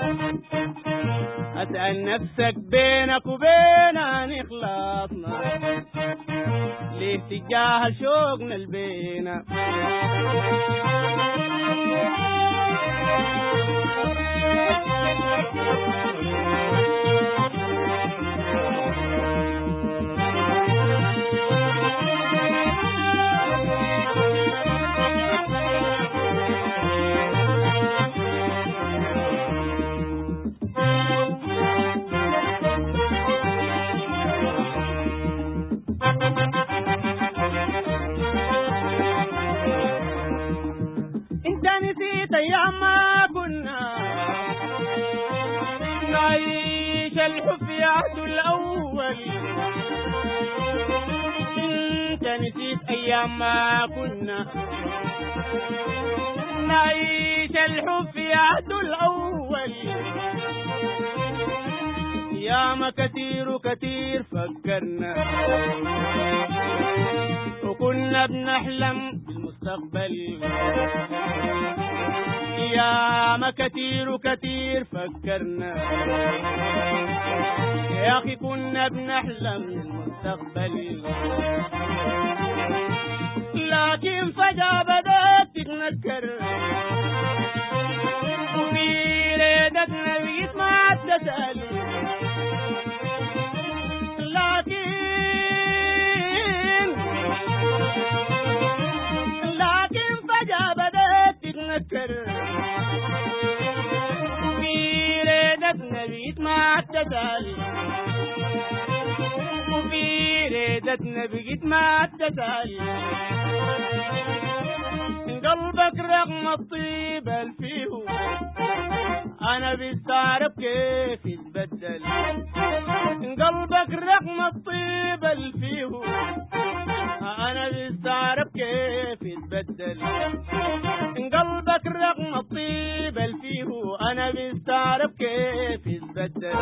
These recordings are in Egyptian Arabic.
اسأل نفسك بينك وبينها نخلصنا ليه تجاهل شوقنا البينا انت نسيت ايام ما كنا نعيش الحب في عهد الاول انت نسيت ايام ما كنا نعيش الحب في عهد الاول ياما كتير وكتير فكرنا وكنا بنحلم بالمستقبل ياما كتير وكتير فكرنا يا أخي كنا بنحلم بالمستقبل لكن فجأة بدأت تتنكر وفي ليلتنا بقيت ما تسأل لكن لكن فجأة بدأت تتنكر في ليلتنا بقيت ما تسأل وفي ليلتنا بقيت ما تسأل قلبك رغم الطيب الفيه انا بستعرف كيف يتبدل قلبك رغم الطيب الفيه انا بستعرف كيف يتبدل قلبك رغم الطيب الفيه انا بستعرف كيف يتبدل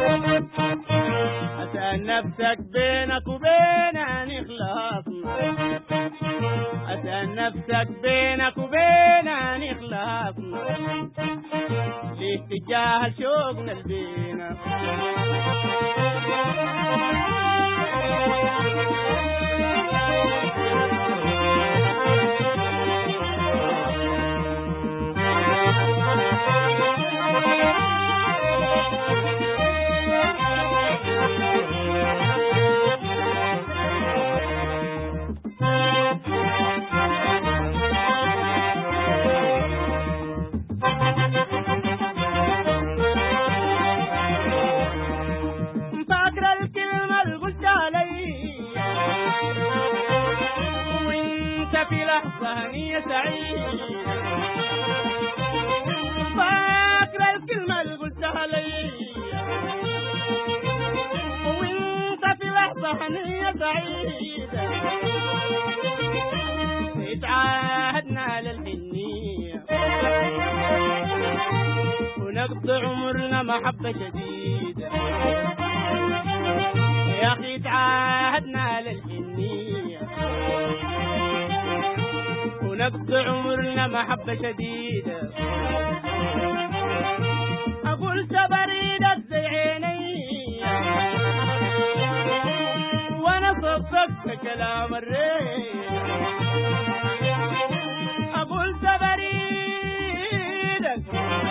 اسأل نفسك بينك وبينها نخلصنا اسأل نفسك بينك وبينها نخلصنا ليه تجاهل شوقنا البينا فاكرة الكلمة اللي قلتها لي وانت في لحظة هنية سعيدة فاكرة الكلمة اللي قلتها لي وانت في لحظة هنية سعيدة اتعاهدنا للحنية ونقضي عمرنا محبة شديدة يا أخي تعاهدنا للحنية ونقضي عمرنا محبة شديدة أقول بريدك زي عيني وأنا صدقت كلام الريح أقول بريدك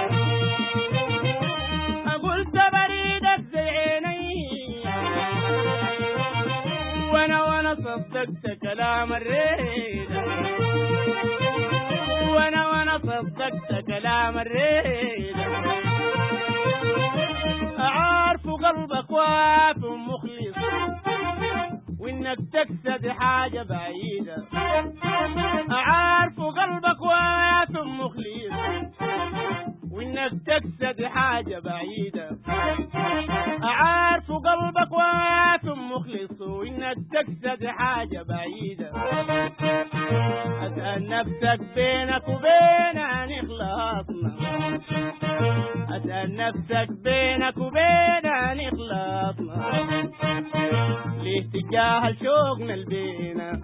أقول بريدك زي عيني وانا وانا صدقت كلام الريد وانا وانا صدقت كلام الريد عارف قلبك واف مخلص وانك تقصد حاجة بعيدة عارف قلبك واف مخلص وانك تقصد حاجة بعيدة عارف قلبك واف مخلص وانك تقصد حاجة بعيدة اسأل نفسك بينك وبينها نخلصنا اسأل نفسك بينك وبينها نخلصنا ليه تجاهل شوقنا البينا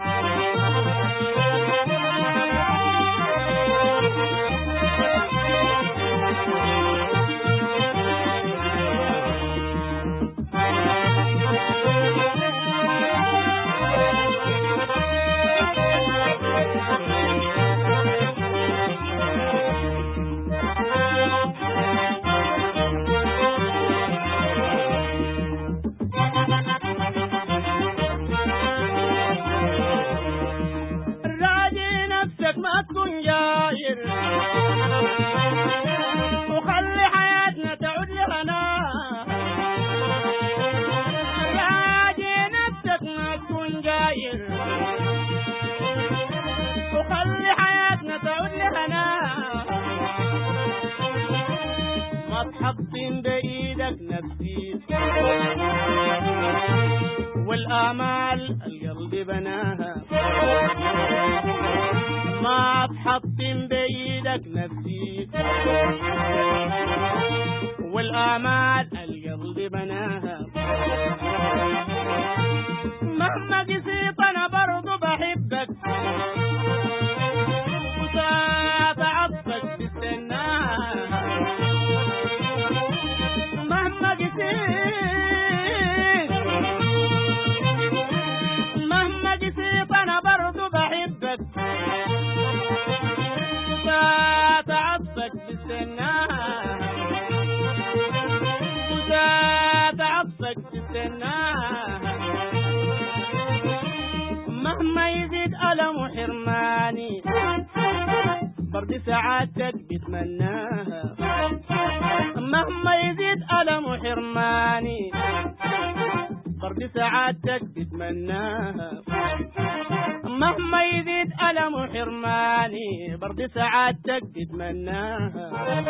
تحطم بإيدك نفسي والآمال القلب بناها ما تحطم بإيدك نفسي والآمال القلب بناها مهما قسيت أنا برضو بحبك وساعات عطفك تستناها مهما قسيت مهما قسيت أنا برضو بحبك وساعات عطفك تستناها وساعات عطفك تستناها مهما يزيد ألم وحرماني برد سعادتك بتمناها مهما يزيد ألم وحرماني برد سعادتك بتمناها مهما يزيد ألم وحرماني برد سعادتك بتمناها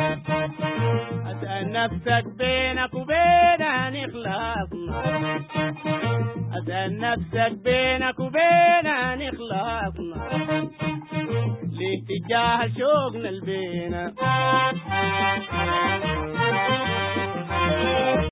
أسأل نفسك بينك وبينها نخلصنا أسأل نفسك بينك وبينها نخلصنا ليه تجاهل شوقنا البينا